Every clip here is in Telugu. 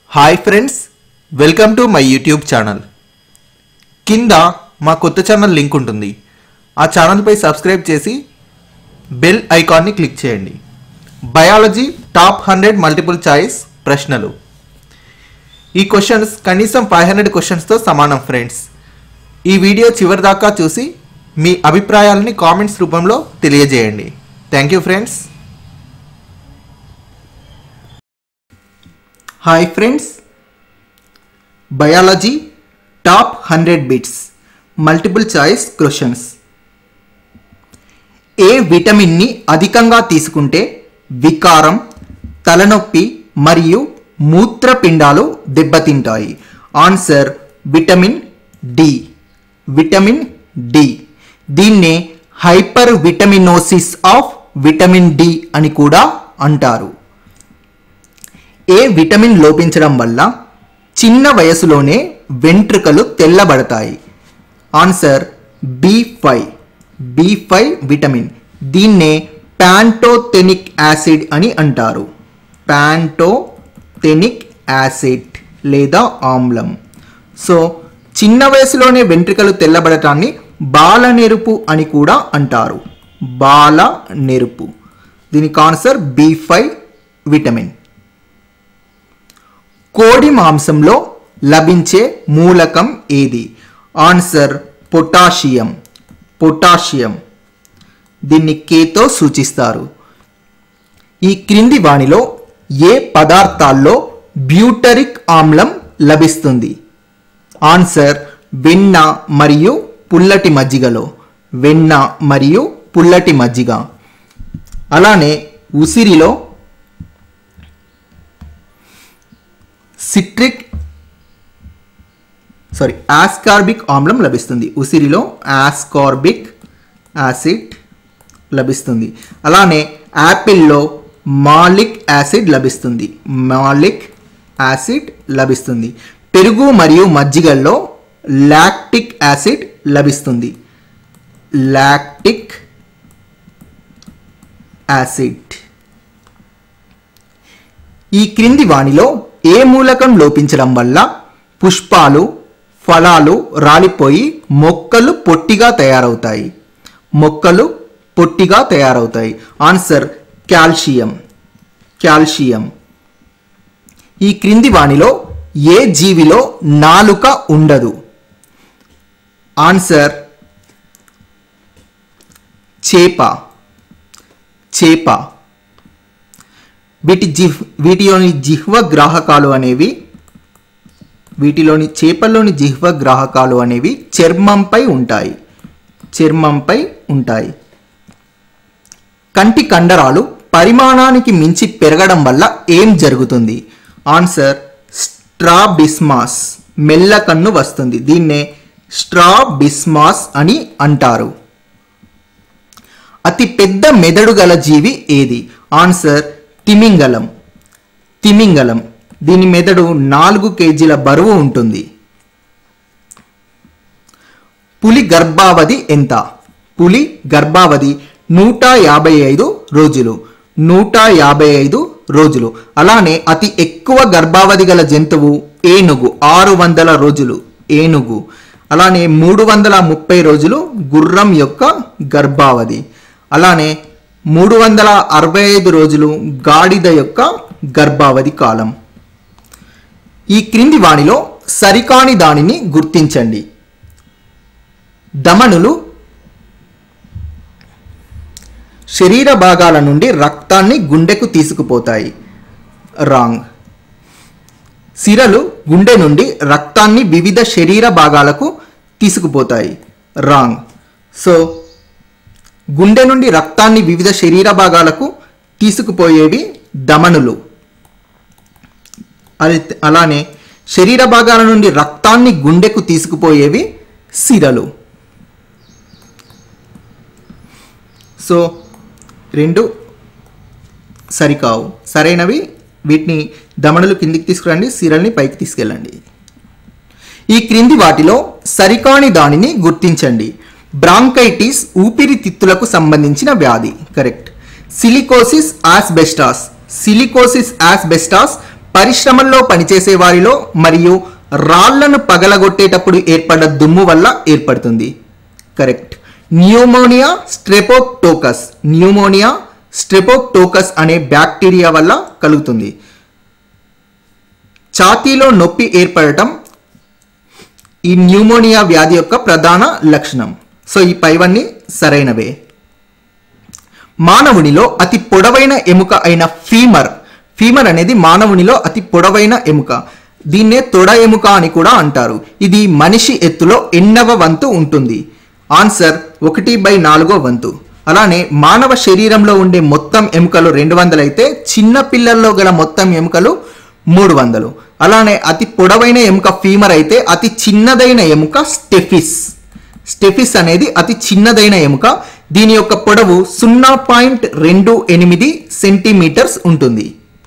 hi friends welcome to my YouTube channel కింద మా కొత్త ఛానల్ లింక్ ఉంటుంది ఆ ఛానల్పై సబ్స్క్రైబ్ చేసి బెల్ ఐకాన్ని క్లిక్ చేయండి biology top hundred multiple choice ప్రశ్నలు ఈ క్వశ్చన్స్ కనీసం ఫైవ్ హండ్రెడ్ క్వశ్చన్స్తో సమానం ఫ్రెండ్స్ ఈ వీడియో చివరి దాకా చూసి మీ అభిప్రాయాలని కామెంట్స్ రూపంలో తెలియజేయండి thank you friends hi friends biology top hundred bits multiple choice questions ఏ విటమిన్ని అధికంగా తీసుకుంటే వికారం తలనొప్పి మరియు మూత్రపిండాలు దెబ్బతింటాయి answer vitamin D vitamin D దీన్నే hypervitaminosis of vitamin D అని కూడా అంటారు ఏ విటమిన్ లోపించడం వల్ల చిన్న వయసులోనే వెంట్రుకలు తెల్లబడతాయి answer B five B five vitamin దీన్నే ప్యాంటోథెనిక్ యాసిడ్ అని అంటారు ప్యాంటోథెనిక్ యాసిడ్ లేదా ఆమ్లం సో చిన్న వయసులోనే వెంట్రుకలు తెల్లబడటాన్ని బాల నెరుపు అని కూడా అంటారు బాల నెరుపు దీనికి ఆన్సర్ బి ఫైవ్ విటమిన్ కోడి మాంసంలో లభించే మూలకం ఏది ఆన్సర్ పొటాషియం పొటాషియం దీన్ని కేతో సూచిస్తారు ఈ క్రింది వాణిలో ఏ పదార్థాల్లో బ్యూటరిక్ ఆమ్లం లభిస్తుంది ఆన్సర్ వెన్న మరియు పుల్లటి మజ్జిగలో వెన్న మరియు పుల్లటి మజ్జిగ అలానే ఉసిరిలో సిట్రిక్ సారీ ఆస్కార్బిక్ ఆమ్లం లభిస్తుంది ఉసిరిలో ఆస్కార్బిక్ యాసిడ్ లభిస్తుంది అలానే యాపిల్లో మాలిక్ యాసిడ్ లభిస్తుంది మాలిక్ యాసిడ్ లభిస్తుంది పెరుగు మరియు మజ్జిగల్లో లాక్టిక్ యాసిడ్ లభిస్తుంది లాక్టిక్ యాసిడ్ ఈ క్రింది వాణిలో ఏ మూలకం లోపించడం వల్ల పుష్పాలు ఫలాలు రాలిపోయి మొక్కలు పొట్టిగా తయారవుతాయి మొక్కలు పొట్టిగా తయారవుతాయి ఆన్సర్ కాల్షియం కాల్షియం ఈ క్రింది వాణిలో ఏ జీవిలో నాలుక ఉండదు ఆన్సర్ చేప చేప వీటి జిహ్ వీటిలోని జిహ్వ గ్రాహకాలు అనేవి వీటిలోని చేపల్లోని జిహ్వ గ్రాహకాలు అనేవి చర్మంపై ఉంటాయి చర్మంపై ఉంటాయి కంటి కండరాలు పరిమాణానికి మించి పెరగడం వల్ల ఏం జరుగుతుంది ఆన్సర్ స్ట్రాబిస్మాస్ మెల్ల కన్ను వస్తుంది దీన్నే స్ట్రాబిస్మాస్ అని అంటారు అతి పెద్ద మెదడు గల జీవి ఏది ఆన్సర్ తిమింగలం తిమింగలం దీని మెదడు నాలుగు కేజీల బరువు ఉంటుంది పులి గర్భావధి ఎంత పులి గర్భావధి నూట యాభై ఐదు రోజులు నూట యాభై ఐదు రోజులు అలానే అతి ఎక్కువ గర్భావధి గల జంతువు ఏనుగు ఆరు వందల రోజులు ఏనుగు అలానే మూడు వందల ముప్పై రోజులు గుర్రం యొక్క గర్భావధి అలానే మూడు వందల అరవై ఐదు రోజులు గాడిద యొక్క గర్భావధి కాలం ఈ క్రింది వాణిలో సరికాని దానిని గుర్తించండి దమనులు శరీర భాగాల నుండి రక్తాన్ని గుండెకు తీసుకుపోతాయి రాంగ్ సిరలు గుండె నుండి రక్తాన్ని వివిధ శరీర భాగాలకు తీసుకుపోతాయి రాంగ్ సో గుండె నుండి రక్తాన్ని వివిధ శరీర భాగాలకు తీసుకుపోయేవి దమనులు అది అలానే శరీర భాగాల నుండి రక్తాన్ని గుండెకు తీసుకుపోయేవి సిరలు సో రెండు సరికావు సరైనవి వీటిని దమనులు కిందికి తీసుకురండి సిరల్ని పైకి తీసుకెళ్ళండి ఈ క్రింది వాటిలో సరికాని దానిని గుర్తించండి బ్రాంకైటిస్ ఊపిరితిత్తులకు సంబంధించిన వ్యాధి correct silicosis asbestos silicosis asbestos పరిశ్రమల్లో పనిచేసే వారిలో మరియు రాళ్లను పగలగొట్టేటప్పుడు ఏర్పడ్డ దుమ్ము వల్ల ఏర్పడుతుంది correct pneumonia streptococcus pneumonia streptococcus అనే బ్యాక్టీరియా వల్ల కలుగుతుంది ఛాతీలో నొప్పి ఏర్పడటం ఈ న్యూమోనియా వ్యాధి యొక్క ప్రధాన లక్షణం సో ఈ పైవన్నీ సరైనవే మానవునిలో అతి పొడవైన ఎముక అయిన ఫీమర్ ఫీమర్ అనేది మానవునిలో అతి పొడవైన ఎముక దీన్నే తొడ ఎముక అని కూడా అంటారు ఇది మనిషి ఎత్తులో ఎన్నవ వంతు ఉంటుంది ఆన్సర్ ఒకటి బై నాలుగో వంతు అలానే మానవ శరీరంలో ఉండే మొత్తం ఎముకలు రెండు వందలు అయితే చిన్న పిల్లల్లో గల మొత్తం ఎముకలు మూడు వందలు అలానే అతి పొడవైన ఎముక ఫీమర్ అయితే అతి చిన్నదైన ఎముక స్టెఫిస్ స్టెఫిస్ అనేది అతి చిన్నదైన ఎముక దీని యొక్క పొడవు సున్నా పాయింట్ రెండు ఎనిమిది సెంటీమీటర్స్ ఉంటుంది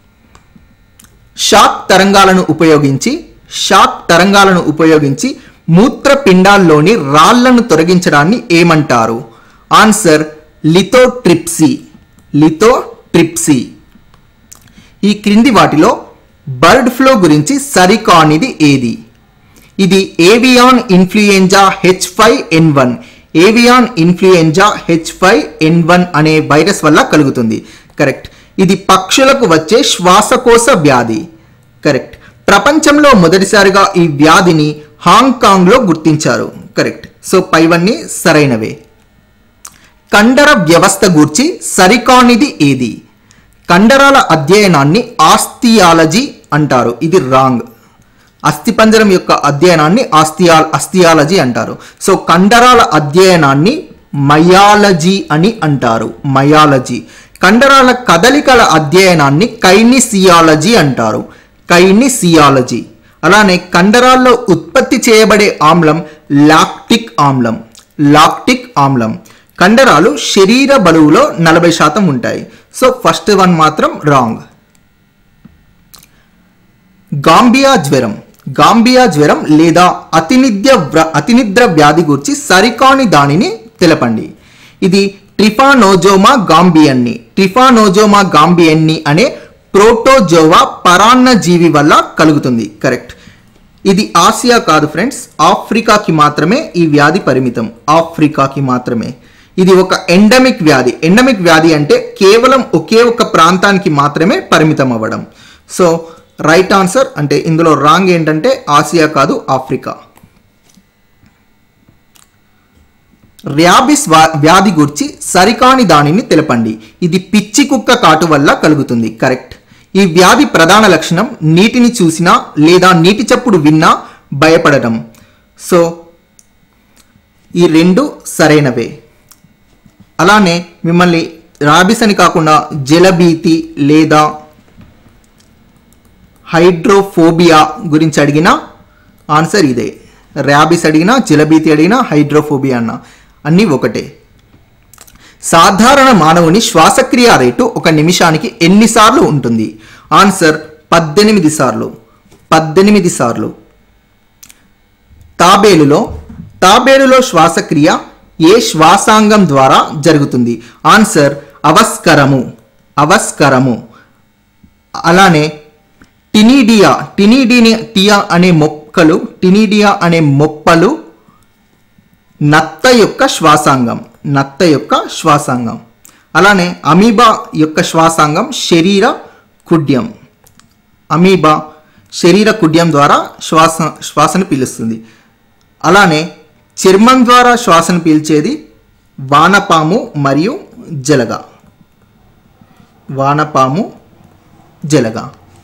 షాక్ తరంగాలను ఉపయోగించి షాక్ తరంగాలను ఉపయోగించి మూత్రపిండాల్లోని రాళ్లను తొలగించడాన్ని ఏమంటారు ఆన్సర్ లిథోట్రిప్సీ లిథోట్రిప్సీ ఈ క్రింది వాటిలో బర్డ్ ఫ్లూ గురించి సరికానిది ఏది ఇది avian influenza H five N one avian influenza H five N one అనే వైరస్ వల్ల కలుగుతుంది కరెక్ట్ ఇది పక్షులకు వచ్చే శ్వాసకోశ వ్యాధి కరెక్ట్ ప్రపంచంలో మొదటిసారిగా ఈ వ్యాధిని హాంకాంగ్లో గుర్తించారు కరెక్ట్ సో పైవన్నీ సరైనవే కండర వ్యవస్థ గూర్చి సరికానిది ఏది కండరాల అధ్యయనాన్ని ఆస్తియాలజీ అంటారు ఇది రాంగ్ అస్థిపంజరం యొక్క అధ్యయనాన్ని ఆస్తియా అస్థియాలజీ అంటారు సో కండరాల అధ్యయనాన్ని మయాలజీ అని అంటారు మయాలజీ కండరాల కదలికల అధ్యయనాన్ని కైనిసియాలజీ అంటారు కైనిసియాలజీ అలానే కండరాల్లో ఉత్పత్తి చేయబడే ఆమ్లం లాక్టిక్ ఆమ్లం లాక్టిక్ ఆమ్లం కండరాలు శరీర బరువులో నలభై శాతం ఉంటాయి సో ఫస్ట్ వన్ మాత్రం రాంగ్ గాంబియా జ్వరం గాంబియా జ్వరం లేదా అతినిద్య వ్ర- అతినిద్ర వ్యాధి గురించి సరికాని దానిని తెలపండి ఇది ట్రిఫానోజోమా గాంబియన్ని ట్రిఫానోజోమా గాంబియన్ని అనే ప్రోటోజోవా పరాన్న జీవి వల్ల కలుగుతుంది కరెక్ట్ ఇది ఆసియా కాదు ఫ్రెండ్స్ ఆఫ్రికాకి మాత్రమే ఈ వ్యాధి పరిమితం ఆఫ్రికాకి మాత్రమే ఇది ఒక ఎండమిక్ వ్యాధి ఎండమిక్ వ్యాధి అంటే కేవలం ఒకే ఒక ప్రాంతానికి మాత్రమే పరిమితం అవ్వడం సో రైట్ ఆన్సర్ అంటే ఇందులో రాంగ్ ఏంటంటే ఆసియా కాదు ఆఫ్రికా ర్యాబిస్ వా- వ్యాధి గురించి సరికాని దానిని తెలపండి ఇది పిచ్చి కుక్క కాటు వల్ల కలుగుతుంది కరెక్ట్ ఈ వ్యాధి ప్రధాన లక్షణం నీటిని చూసినా లేదా నీటి చప్పుడు విన్నా భయపడటం సో ఈ రెండు సరైనవే అలానే మిమ్మల్ని రాబిస్ అని కాకుండా జలభీతి లేదా హైడ్రోఫోబియా గురించి అడిగిన ఆన్సర్ ఇదే ర్యాబిస్ అడిగినా జలభీతి అడిగినా హైడ్రోఫోబియా అన్న అన్నీ ఒకటే సాధారణ మానవుని శ్వాసక్రియ రేటు ఒక నిమిషానికి ఎన్నిసార్లు ఉంటుంది ఆన్సర్ పద్దెనిమిది సార్లు పద్దెనిమిది సార్లు తాబేలులో తాబేలులో శ్వాసక్రియ ఏ శ్వాసాంగం ద్వారా జరుగుతుంది ఆన్సర్ అవస్కరము అవస్కరము అలానే టినీడియా టినీడిని టియా అనే మొక్కలు టినీడియా అనే మొప్పలు నత్త యొక్క శ్వాసాంగం నత్త యొక్క శ్వాసాంగం అలానే అమీబా యొక్క శ్వాసాంగం శరీర కుడ్యం అమీబా శరీర కుడ్యం ద్వారా శ్వాస శ్వాసను పీలుస్తుంది అలానే చర్మం ద్వారా శ్వాసను పీల్చేది వానపాము మరియు జలగ వానపాము జలగ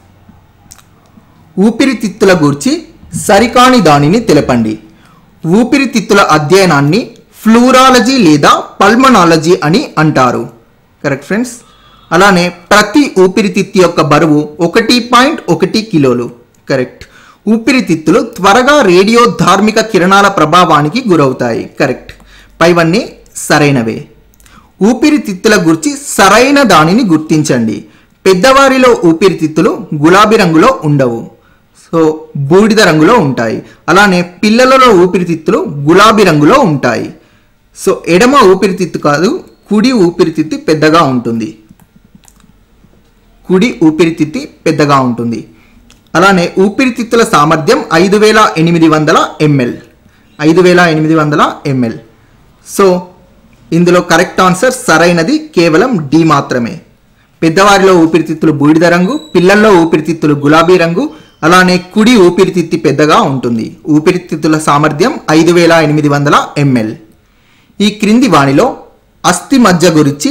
ఊపిరితిత్తుల గూర్చి సరికాని దానిని తెలపండి ఊపిరితిత్తుల అధ్యయనాన్ని ఫ్లూరాలజీ లేదా పల్మనాలజీ అని అంటారు కరెక్ట్ ఫ్రెండ్స్ అలానే ప్రతి ఊపిరితిత్తు యొక్క బరువు ఒకటి పాయింట్ ఒకటి కిలోలు కరెక్ట్ ఊపిరితిత్తులు త్వరగా రేడియో ధార్మిక కిరణాల ప్రభావానికి గురవుతాయి కరెక్ట్ పైవన్నీ సరైనవే ఊపిరితిత్తుల గురించి సరైన దానిని గుర్తించండి పెద్దవారిలో ఊపిరితిత్తులు గులాబీ రంగులో ఉండవు సో బూడిద రంగులో ఉంటాయి అలానే పిల్లలలో ఊపిరితిత్తులు గులాబీ రంగులో ఉంటాయి సో ఎడమ ఊపిరితిత్తు కాదు కుడి ఊపిరితిత్తి పెద్దగా ఉంటుంది కుడి ఊపిరితిత్తి పెద్దగా ఉంటుంది అలానే ఊపిరితిత్తుల సామర్థ్యం ఐదు వేల ఎనిమిది వందల ఎంఎల్ ఐదు వేల ఎనిమిది వందల ఎంఎల్ సో ఇందులో కరెక్ట్ ఆన్సర్ సరైనది కేవలం డి మాత్రమే పెద్దవారిలో ఊపిరితిత్తులు బూడిద రంగు పిల్లల్లో ఊపిరితిత్తులు గులాబీ రంగు అలానే కుడి ఊపిరితిత్తి పెద్దగా ఉంటుంది ఊపిరితిత్తుల సామర్థ్యం ఐదు వేల ఎనిమిది వందల ఎంఎల్ ఈ క్రింది వాణిలో అస్థి మజ్జ గురించి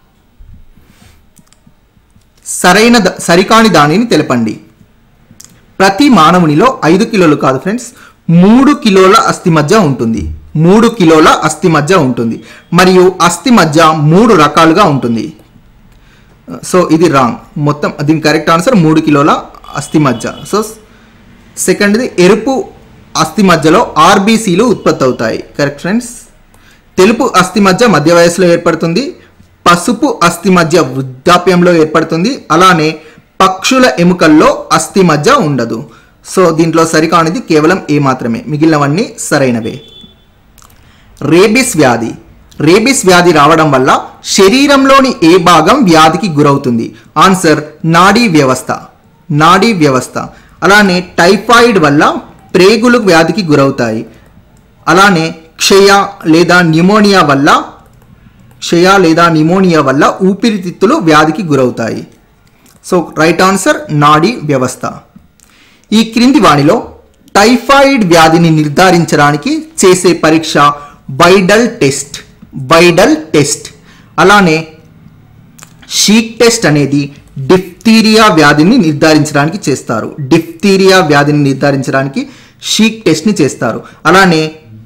సరైన ద- సరికాని దానిని తెలపండి ప్రతి మానవునిలో ఐదు కిలోలు కాదు ఫ్రెండ్స్ మూడు కిలోల అస్థి మజ్జ ఉంటుంది మూడు కిలోల అస్థి మజ్జ ఉంటుంది మరియు అస్థి మజ్జ మూడు రకాలుగా ఉంటుంది సో ఇది రాంగ్ మొత్తం దీని కరెక్ట్ ఆన్సర్ మూడు కిలోల అస్థి మజ్జ సో సెకండ్ది ఎరుపు అస్థి మధ్యలో ఆర్బీసీలు ఉత్పత్తి అవుతాయి కరెక్ట్ ఫ్రెండ్స్ తెలుపు అస్థి మధ్య మధ్య వయసులో ఏర్పడుతుంది పసుపు అస్థి మధ్య వృద్ధాప్యంలో ఏర్పడుతుంది అలానే పక్షుల ఎముకల్లో అస్థి మధ్య ఉండదు సో దీంట్లో సరికానిది కేవలం ఏ మాత్రమే మిగిలినవన్నీ సరైనవే రేబిస్ వ్యాధి రేబిస్ వ్యాధి రావడం వల్ల శరీరంలోని ఏ భాగం వ్యాధికి గురవుతుంది ఆన్సర్ నాడీ వ్యవస్థ నాడీ వ్యవస్థ అలానే టైఫాయిడ్ వల్ల ప్రేగులు వ్యాధికి గురవుతాయి అలానే క్షయ లేదా న్యూమోనియా వల్ల క్షయ లేదా న్యూమోనియా వల్ల ఊపిరితిత్తులు వ్యాధికి గురవుతాయి సో రైట్ ఆన్సర్ నాడీ వ్యవస్థ ఈ క్రింది వాణిలో టైఫాయిడ్ వ్యాధిని నిర్ధారించడానికి చేసే పరీక్ష బైడల్ టెస్ట్ బైడల్ టెస్ట్ అలానే షీక్ టెస్ట్ అనేది డిఫ్తీరియా వ్యాధిని నిర్ధారించడానికి చేస్తారు డిఫ్తీరియా వ్యాధిని నిర్ధారించడానికి షీక్ టెస్ట్ని చేస్తారు అలానే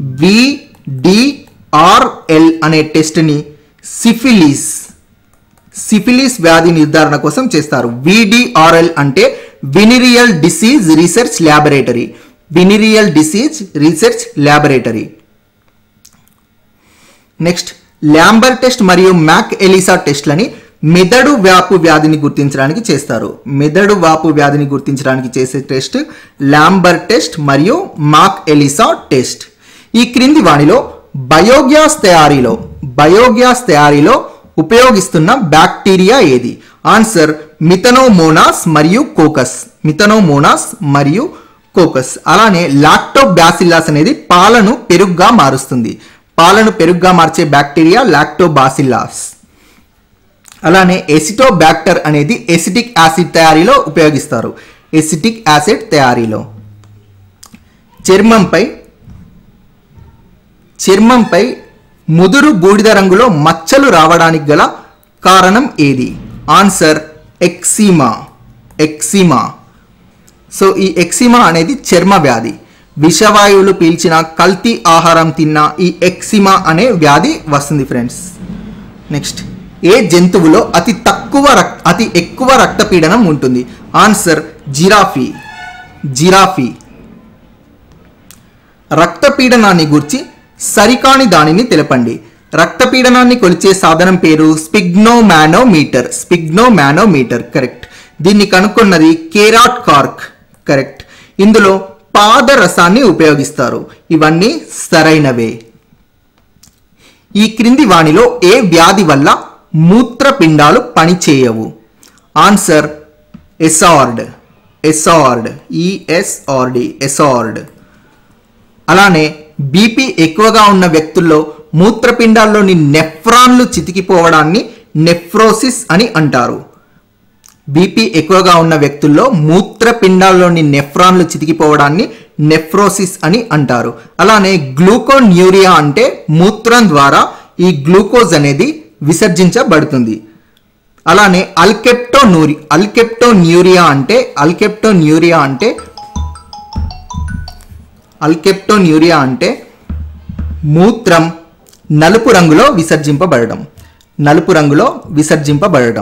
విడిఆర్ఎల్ అనే టెస్ట్ని సిఫిలిస్ సిఫిలిస్ వ్యాధి నిర్ధారణ కోసం చేస్తారు విడిఆర్ఎల్ అంటే venereal disease research laboratory venereal disease research laboratory next lumbar test మరియు మ్యాక్ ఎలిసా టెస్ట్లని మెదడు వ్యాపు వ్యాధిని గుర్తించడానికి చేస్తారు మెదడు వాపు వ్యాధిని గుర్తించడానికి చేసే టెస్ట్ ల్యాంబర్ టెస్ట్ మరియు మాక్ ఎలిసా టెస్ట్ ఈ క్రింది వాణిలో బయోగ్యాస్ తయారీలో బయోగ్యాస్ తయారీలో ఉపయోగిస్తున్న బ్యాక్టీరియా ఏది ఆన్సర్ మిథనోమోనాస్ మరియు కోకస్ మిథనోమోనాస్ మరియు కోకస్ అలానే లాక్టోబాసిల్లాస్ అనేది పాలను పెరుగ్గా మారుస్తుంది పాలను పెరుగ్గా మార్చే బ్యాక్టీరియా లాక్టోబాసిల్లాస్ అలానే ఎసిటోబ్యాక్టర్ అనేది ఎసిటిక్ యాసిడ్ తయారీలో ఉపయోగిస్తారు ఎసిటిక్ యాసిడ్ తయారీలో చర్మంపై చర్మంపై ముదురు బూడిద రంగులో మచ్చలు రావడానికి గల కారణం ఏది ఆన్సర్ ఎక్సిమా ఎక్సిమా సో ఈ ఎక్సిమా అనేది చర్మ వ్యాధి విషవాయువులు పీల్చిన కల్తీ ఆహారం తిన్న ఈ ఎక్సిమా అనే వ్యాధి వస్తుంది ఫ్రెండ్స్ నెక్స్ట్ ఏ జంతువులో అతి తక్కువ రక్ అతి ఎక్కువ రక్తపీడనం ఉంటుంది ఆన్సర్ జిరాఫీ జిరాఫీ రక్తపీడనాన్ని గురించి సరికాని దానిని తెలపండి రక్తపీడనాన్ని కొలిచే సాధనం పేరు స్పిగ్నోమానోమీటర్ స్పిగ్నోమానోమీటర్ కరెక్ట్ దీన్ని కనుక్కున్నది కేరాట్ కార్క్ కరెక్ట్ ఇందులో పాదరసాన్ని ఉపయోగిస్తారు ఇవన్నీ సరైనవే ఈ క్రింది వాణిలో ఏ వ్యాధి వల్ల మూత్రపిండాలు పనిచేయవు ఆన్సర్ ఎసార్డ్ ఎసార్డ్ ఈఎస్ఆర్డి ఎసార్డ్ అలానే బీపీ ఎక్కువగా ఉన్న వ్యక్తుల్లో మూత్రపిండాల్లోని నెఫ్రాన్లు చితికిపోవడాన్ని నెఫ్రోసిస్ అని అంటారు బీపీ ఎక్కువగా ఉన్న వ్యక్తుల్లో మూత్రపిండాల్లోని నెఫ్రాన్లు చితికిపోవడాన్ని నెఫ్రోసిస్ అని అంటారు అలానే గ్లూకోన్యూరియా అంటే మూత్రం ద్వారా ఈ గ్లూకోజ్ అనేది విసర్జించబడుతుంది అలానే అల్కెప్టోనూరి అల్కెప్టోన్యూరియా అంటే అల్కెప్టోన్యూరియా అంటే అల్కెప్టోన్యూరియా అంటే మూత్రం నలుపు రంగులో విసర్జింపబడడం నలుపు రంగులో విసర్జింపబడడం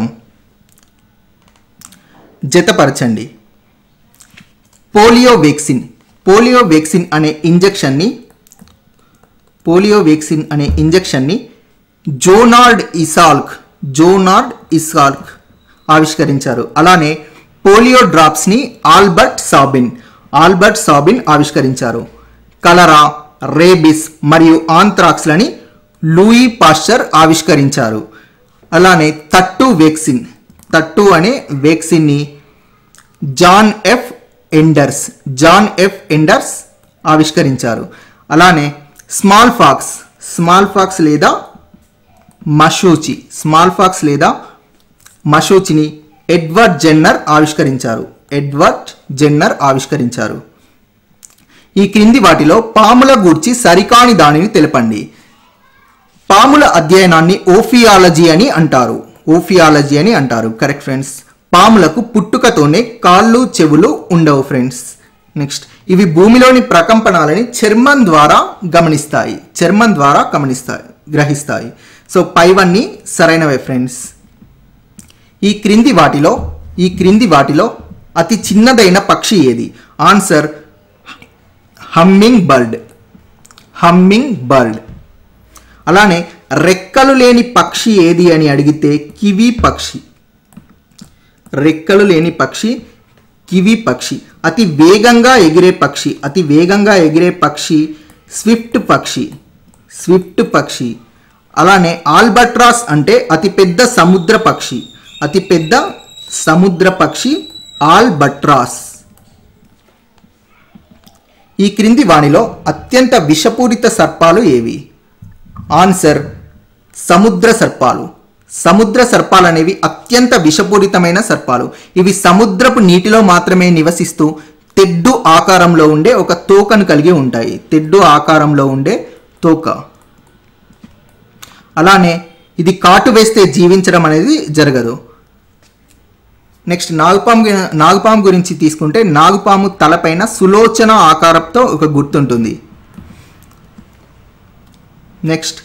జతపరచండి పోలియో వ్యాక్సిన్ పోలియో వ్యాక్సిన్ అనే ఇంజెక్షన్ని పోలియో వ్యాక్సిన్ అనే ఇంజెక్షన్ని జోనార్డ్ ఇసాల్క్ జోనార్డ్ ఇసాల్క్ ఆవిష్కరించారు అలానే పోలియో డ్రాప్స్ని ఆల్బర్ట్ సాబిన్ ఆల్బర్ట్ సాబిన్ ఆవిష్కరించారు కలరా రేబిస్ మరియు ఆంథ్రాక్స్లని లూయి పాస్చర్ ఆవిష్కరించారు అలానే తట్టు వ్యాక్సిన్ తట్టు అనే వ్యాక్సిన్ని John F Enders John F Enders ఆవిష్కరించారు అలానే స్మాల్ ఫాక్స్ స్మాల్ ఫాక్స్ లేదా మషూచి స్మాల్ ఫాక్స్ లేదా మషూచిని ఎడ్వర్డ్ జెన్నర్ ఆవిష్కరించారు ఎడ్వర్డ్ జెన్నర్ ఆవిష్కరించారు ఈ క్రింది వాటిలో పాముల గూర్చి సరికాని దానిని తెలపండి పాముల అధ్యయనాన్ని ఓఫియాలజీ అని అంటారు ఓఫియాలజీ అని అంటారు కరెక్ట్ ఫ్రెండ్స్ పాములకు పుట్టుకతోనే కాళ్ళు చెవులు ఉండవు ఫ్రెండ్స్ నెక్స్ట్ ఇవి భూమిలోని ప్రకంపనాలని చర్మం ద్వారా గమనిస్తాయి చర్మం ద్వారా గమనిస్తాయి గ్రహిస్తాయి సో పైవన్నీ సరైనవే ఫ్రెండ్స్ ఈ క్రింది వాటిలో ఈ క్రింది వాటిలో అతి చిన్నదైన పక్షి ఏది answer hummingbird hummingbird అలానే రెక్కలు లేని పక్షి ఏది అని అడిగితే కివి పక్షి రెక్కలు లేని పక్షి కివి పక్షి అతి వేగంగా ఎగిరే పక్షి అతి వేగంగా ఎగిరే పక్షి స్విఫ్ట్ పక్షి స్విఫ్ట్ పక్షి అలానే ఆల్బట్రాస్ అంటే అతి పెద్ద సముద్ర పక్షి అతి పెద్ద సముద్ర పక్షి ఆల్బట్రాస్ ఈ క్రింది వాణిలో అత్యంత విషపూరిత సర్పాలు ఏవి ఆన్సర్ సముద్ర సర్పాలు సముద్ర సర్పాలు అనేవి అత్యంత విషపూరితమైన సర్పాలు ఇవి సముద్రపు నీటిలో మాత్రమే నివసిస్తూ తెడ్డు ఆకారంలో ఉండే ఒక తోకను కలిగి ఉంటాయి తెడ్డు ఆకారంలో ఉండే తోక అలానే ఇది కాటు వేస్తే జీవించడం అనేది జరగదు నెక్స్ట్ నాగుపాము గు- నాగుపాము గురించి తీసుకుంటే నాగుపాము తలపైన సులోచన ఆకారంతో ఒక గుర్తుంటుంది నెక్స్ట్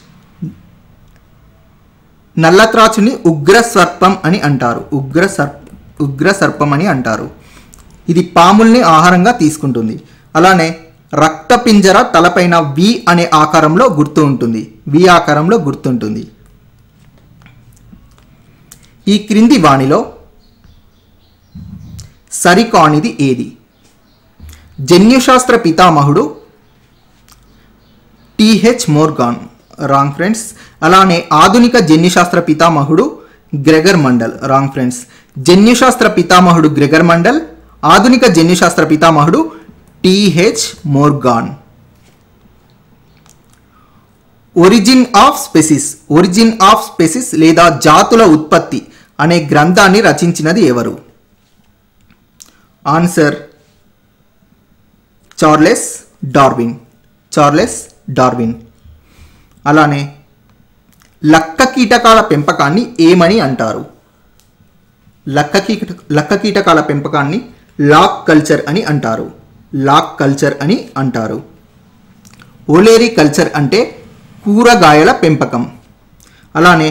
నల్లత్రాచుని ఉగ్ర సర్పం అని అంటారు ఉగ్ర సర్ప ఉగ్ర సర్పం అని అంటారు ఇది పాముల్ని ఆహారంగా తీసుకుంటుంది అలానే రక్తపింజర తలపైన వి అనే ఆకారంలో గుర్తు ఉంటుంది వి ఆకారంలో గుర్తుంటుంది ఈ క్రింది వాణిలో సరికానిది ఏది జన్యుశాస్త్ర పితామహుడు టిహెచ్ మోర్గాన్ రాంగ్ ఫ్రెండ్స్ అలానే ఆధునిక జన్యుశాస్త్ర పితామహుడు గ్రెగర్ మండల్ రాంగ్ ఫ్రెండ్స్ జన్యుశాస్త్ర పితామహుడు గ్రెగర్ మండల్ ఆధునిక జన్యుశాస్త్ర పితామహుడు TH Morgan origin of species origin of species లేదా జాతుల ఉత్పత్తి అనే గ్రంథాన్ని రచించినది ఎవరు ఆన్సర్ చార్లెస్ డార్విన్ చార్లెస్ డార్విన్ అలానే లక్క కీటకాల పెంపకాన్ని ఏమని అంటారు లక్క కీట లక్క కీటకాల పెంపకాన్ని లాక్ కల్చర్ అని అంటారు లాక్ కల్చర్ అని అంటారు ఓలేరి కల్చర్ అంటే కూరగాయల పెంపకం అలానే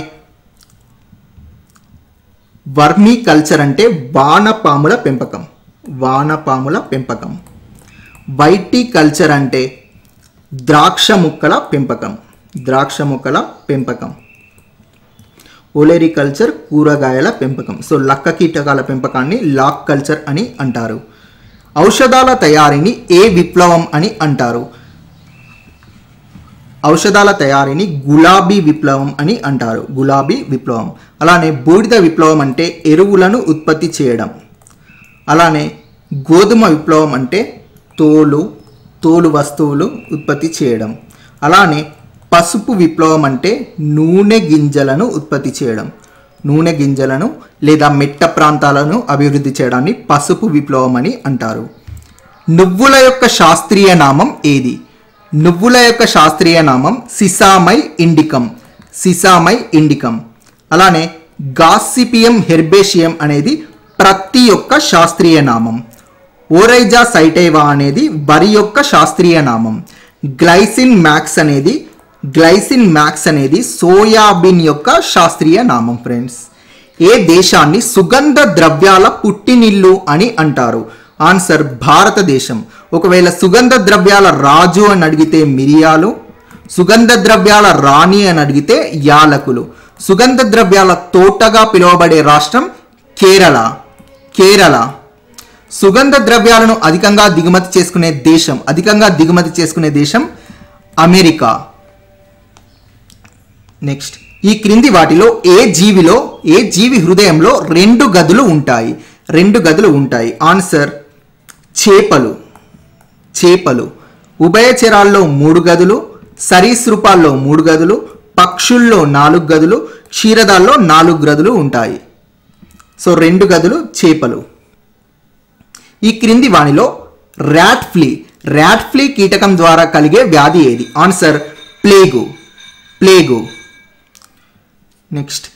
వర్మీ కల్చర్ అంటే వానపాముల పెంపకం వానపాముల పెంపకం వైటీ కల్చర్ అంటే ద్రాక్ష ముక్కల పెంపకం ద్రాక్ష ముక్కల పెంపకం ఓలేరి కల్చర్ కూరగాయల పెంపకం సో లక్క కీటకాల పెంపకాన్ని లాక్ కల్చర్ అని అంటారు ఔషధాల తయారీని ఏ విప్లవం అని అంటారు ఔషధాల తయారీని గులాబీ విప్లవం అని అంటారు గులాబీ విప్లవం అలానే బూడిద విప్లవం అంటే ఎరువులను ఉత్పత్తి చేయడం అలానే గోధుమ విప్లవం అంటే తోలు తోలు వస్తువులు ఉత్పత్తి చేయడం అలానే పసుపు విప్లవం అంటే నూనె గింజలను ఉత్పత్తి చేయడం నూనె గింజలను లేదా మెట్ట ప్రాంతాలను అభివృద్ధి చేయడాన్ని పసుపు విప్లవం అని అంటారు నువ్వుల యొక్క శాస్త్రీయ నామం ఏది నువ్వుల యొక్క శాస్త్రీయ నామం సిసామై ఇండికం సిసామై ఇండికం అలానే గాసిపియం హెర్బేషియం అనేది ప్రత్తి యొక్క శాస్త్రీయ నామం ఓరైజా సైటైవా అనేది వరి యొక్క శాస్త్రీయ నామం గ్లైసిన్ మ్యాక్స్ అనేది గ్లైసిన్ మ్యాక్స్ అనేది సోయాబీన్ యొక్క శాస్త్రీయ నామం ఫ్రెండ్స్ ఏ దేశాన్ని సుగంధ ద్రవ్యాల పుట్టినిల్లు అని అంటారు ఆన్సర్ భారతదేశం ఒకవేళ సుగంధ ద్రవ్యాల రాజు అని అడిగితే మిరియాలు సుగంధ ద్రవ్యాల రాణి అని అడిగితే యాలకులు సుగంధ ద్రవ్యాల తోటగా పిలువబడే రాష్ట్రం కేరళ కేరళ సుగంధ ద్రవ్యాలను అధికంగా దిగుమతి చేసుకునే దేశం అధికంగా దిగుమతి చేసుకునే దేశం అమెరికా నెక్స్ట్ ఈ క్రింది వాటిలో ఏ జీవిలో ఏ జీవి హృదయంలో రెండు గదులు ఉంటాయి రెండు గదులు ఉంటాయి ఆన్సర్ చేపలు చేపలు ఉభయచరాల్లో మూడు గదులు సరీసృపాల్లో మూడు గదులు పక్షుల్లో నాలుగు గదులు క్షీరదాల్లో నాలుగు గదులు ఉంటాయి సో రెండు గదులు చేపలు ఈ క్రింది వాణిలో ర్యాట్ ఫ్లీ ర్యాట్ ఫ్లీ కీటకం ద్వారా కలిగే వ్యాధి ఏది ఆన్సర్ ప్లేగు ప్లేగు నెక్స్ట్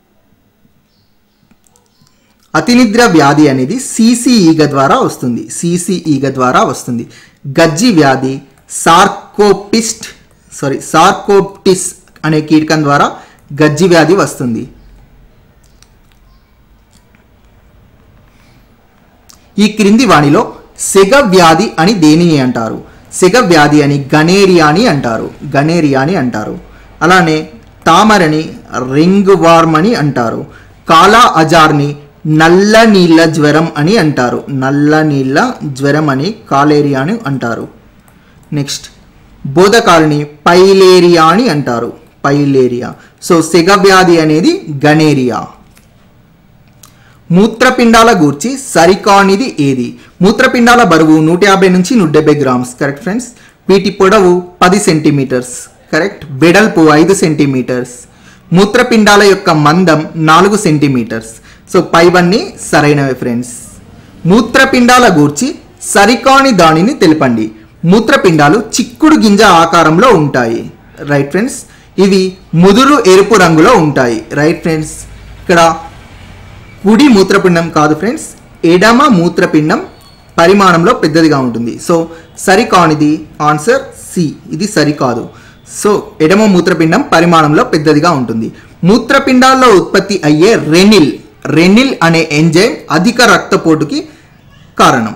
అతినిద్ర వ్యాధి అనేది సీసీ ఈగ ద్వారా వస్తుంది సీసీ ఈగ ద్వారా వస్తుంది గజ్జి వ్యాధి సార్కోపిస్ట్ సారీ సార్కోప్టిస్ అనే కీటకం ద్వారా గజ్జి వ్యాధి వస్తుంది ఈ క్రింది వాణిలో సెగ వ్యాధి అని దేనిని అంటారు సెగ వ్యాధి అని గనేరియా అని అంటారు గనేరియా అని అంటారు అలానే తామరని రింగ్ వార్మ్ అని అంటారు కాలా అజార్ని నల్ల నీళ్ళ జ్వరం అని అంటారు నల్ల నీళ్ళ జ్వరం అని కాలేరియా అని అంటారు నెక్స్ట్ బోధకాలని పైలేరియా అని అంటారు పైలేరియా సో సెగ వ్యాధి అనేది గనేరియా మూత్రపిండాల గూర్చి సరికానిది ఏది మూత్రపిండాల బరువు నూట యాభై నుంచి నూట డెబ్బై గ్రామ్స్ కరెక్ట్ ఫ్రెండ్స్ వీటి పొడవు పది సెంటీమీటర్స్ కరెక్ట్ వెడల్పు ఐదు సెంటీమీటర్స్ మూత్రపిండాల యొక్క మందం నాలుగు సెంటీమీటర్స్ సో పైవన్నీ సరైనవి ఫ్రెండ్స్ మూత్రపిండాల గూర్చి సరికాని దానిని తెలపండి మూత్రపిండాలు చిక్కుడు గింజ ఆకారంలో ఉంటాయి రైట్ ఫ్రెండ్స్ ఇవి ముదురు ఎరుపు రంగులో ఉంటాయి రైట్ ఫ్రెండ్స్ ఇక్కడ కుడి మూత్రపిండం కాదు ఫ్రెండ్స్ ఎడమ మూత్రపిండం పరిమాణంలో పెద్దదిగా ఉంటుంది సో సరికానిది ఆన్సర్ సి ఇది సరికాదు సో ఎడమ మూత్రపిండం పరిమాణంలో పెద్దదిగా ఉంటుంది మూత్రపిండాల్లో ఉత్పత్తి అయ్యే రెనిల్ రెనిల్ అనే ఎంజైమ్ అధిక రక్తపోటుకి కారణం